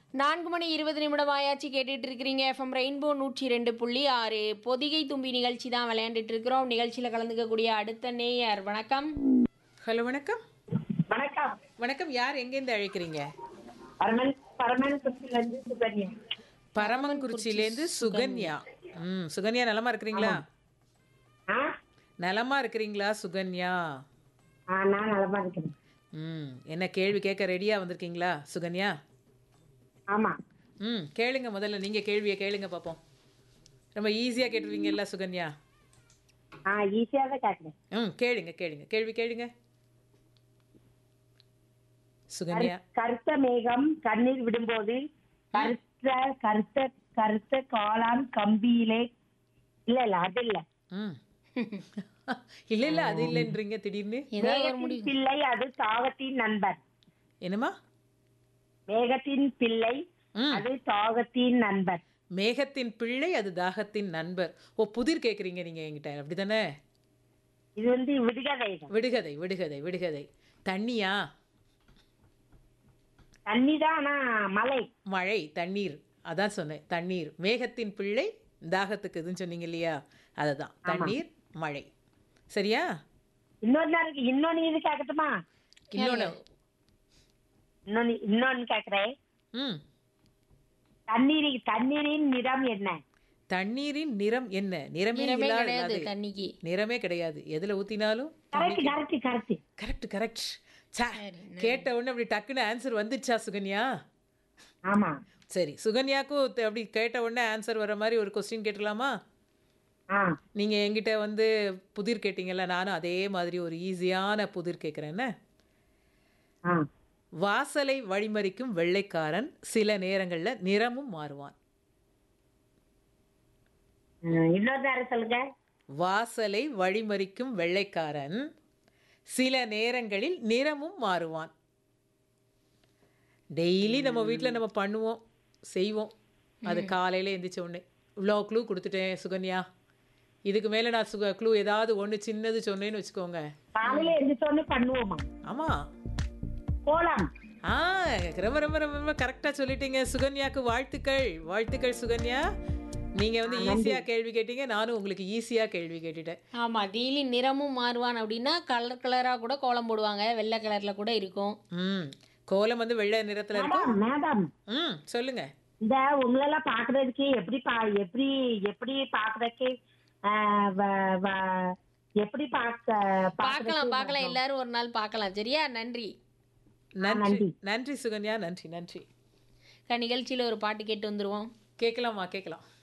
நான்கு மணி இருபது நிமிடம் ஆயாச்சு கேட்டுட்டு இருக்கிறீங்க எஃப்எம் ரெயின்போ நூற்றி ரெண்டு புள்ளி ஆறு பொதிகை தும்பி நிகழ்ச்சி தான் விளையாண்டுட்டு இருக்கிறோம் நிகழ்ச்சியில் கலந்துக்கக்கூடிய அடுத்த நேயர் வணக்கம் ஹலோ வணக்கம் வணக்கம் வணக்கம் யார் எங்கேருந்து அழைக்கிறீங்க பரமன் பரமன் இருந்து சுகன்யா பரமன்குறிச்சியிலேருந்து சுகன்யா ம் சுகன்யா நலமா இருக்கிறீங்களா ஆ நலமா இருக்கிறீங்களா சுகன்யா ஆ நான் நலமா இருக்கிறேன் ம் என்ன கேள்வி கேட்க ரெடியா வந்திருக்கீங்களா சுகன்யா ஆமா ம் கேளுங்க முதல்ல நீங்க கேள்வியை கேளுங்க பார்ப்போம் ரொம்ப ஈஸியா கேட்டுருவீங்கல்ல சுகன்யா ஆ ஈஸியா தான் கேட்குறேன் ம் கேளுங்க கேளுங்க கேள்வி கேளுங்க சுகன்யா கருத்த மேகம் கண்ணீர் விடும்போது கருத்த கருத்த கருத்த காளான் கம்பியிலே இல்ல இல்ல அது இல்ல ம் இல்ல இல்ல அது இல்லைன்றீங்க திடீர்னு ஏதாவது ஒரு மேகத்தின் முடிவு பிள்ளை அது தாகத்தின் நண்பர் என்னம்மா மேகத்தின் பிள்ளை ம் அது தாகத்தின் நண்பர் மேகத்தின் பிள்ளை அது தாகத்தின் நண்பர் ஓ புதிர் கேட்குறீங்க நீங்கள் என்கிட்ட அப்படிதானே இது வந்து விடுகதை தான். விடுகதை விடுகதை விடுகதை தண்ணியா தண்ணி தான் ஆனா மலை மழை தண்ணீர் அதான் சொன்னேன் தண்ணீர் மேகத்தின் பிள்ளை தாகத்துக்கு இதுன்னு சொன்னீங்க இல்லையா அதுதான் தண்ணீர் மழை சரியா இன்னொன்னு இருக்கு இன்னொன்னு இது கேட்கட்டுமா இன்னொன்று இன்னொன்னு இன்னொன்னு கேக்குறேன் ம் தண்ணீர் தண்ணீரின் நிறம் என்ன தண்ணீரின் நிறம் என்ன நிறமே நிறமே இல்லாத கிடையாது அது. தண்ணிக்கு நிறமே கிடையாது எதுல ஊத்தினாலும் correct correct correct correct correct சா கேட்ட உடனே அப்படி டக்குன்னு ஆன்சர் வந்துடுச்சா சுகன்யா ஆமா சரி சுகன்யாக்கும் த- அப்படி கேட்ட உடனே ஆன்சர் வர மாதிரி ஒரு கொஸ்டின் கேட்டுக்கலாமா ஆ நீங்க என்கிட்ட வந்து புதிர் கேட்டீங்கல்ல நானும் அதே மாதிரி ஒரு ஈஸியான புதிர் கேட்குறேன் என்ன ஆ வாசலை வழிமறிக்கும் வெள்ளைக்காரன் சில நேரங்கள்ல நிறமும் மாறுவான் ம், இன்னொரு நேரம் சொல்லுங்க வாசலை வழிமறிக்கும் வெள்ளைக்காரன் சில நேரங்களில் நிறமும் மாறுவான் டெய்லி நம்ம வீட்டில் நம்ம பண்ணுவோம் செய்வோம் அது காலையில் எந்திரிச்ச உடனே இவ்வளோ க்ளூ கொடுத்துட்டேன் சுகன்யா இதுக்கு மேலே நான் சுக க்ளூ ஏதாவது ஒன்று சின்னது சொன்னேன்னு வச்சுக்கோங்க காலையில எந்திரிச்சோன்னு பண்ணுவோமா ஆமாம் போலாம் ஆ ரொம்ப ரொம்ப ரொம்ப ரொம்ப கரெக்டாக சொல்லிட்டீங்க சுகன்யாக்கு வாழ்த்துக்கள் வாழ்த்துக்கள் சுகன்யா நீங்கள் வந்து ஈஸியாக கேள்வி கேட்டீங்க நானும் உங்களுக்கு ஈஸியாக கேள்வி கேட்டுட்டேன் ஆமா டெய்லி நிறமும் மாறுவான் அப்படின்னா கலர் கலரா கூட கோலம் போடுவாங்க வெள்ளை கலர்ல கூட இருக்கும் ம் கோலம் வந்து வெள்ளை நிறத்தில் இருக்கும் மேடம் மேடம் ம் சொல்லுங்க இந்த உங்களெல்லாம் பாக்குறதுக்கு எப்படி பா எப்படி எப்படி பாக்குறதுக்கு ஆ, வ- வ- எப்படி பார்க்க பார்க்கலாம் பார்க்கலாம் எல்லாரும் ஒரு நாள் பார்க்கலாம் சரியா நன்றி நன்றி நன்றி சுகன்யா நன்றி நன்றி அக்கா, நிகழ்ச்சியில ஒரு பாட்டு கேட்டு வந்துருவோம் கேட்கலாமா கேட்கலாம்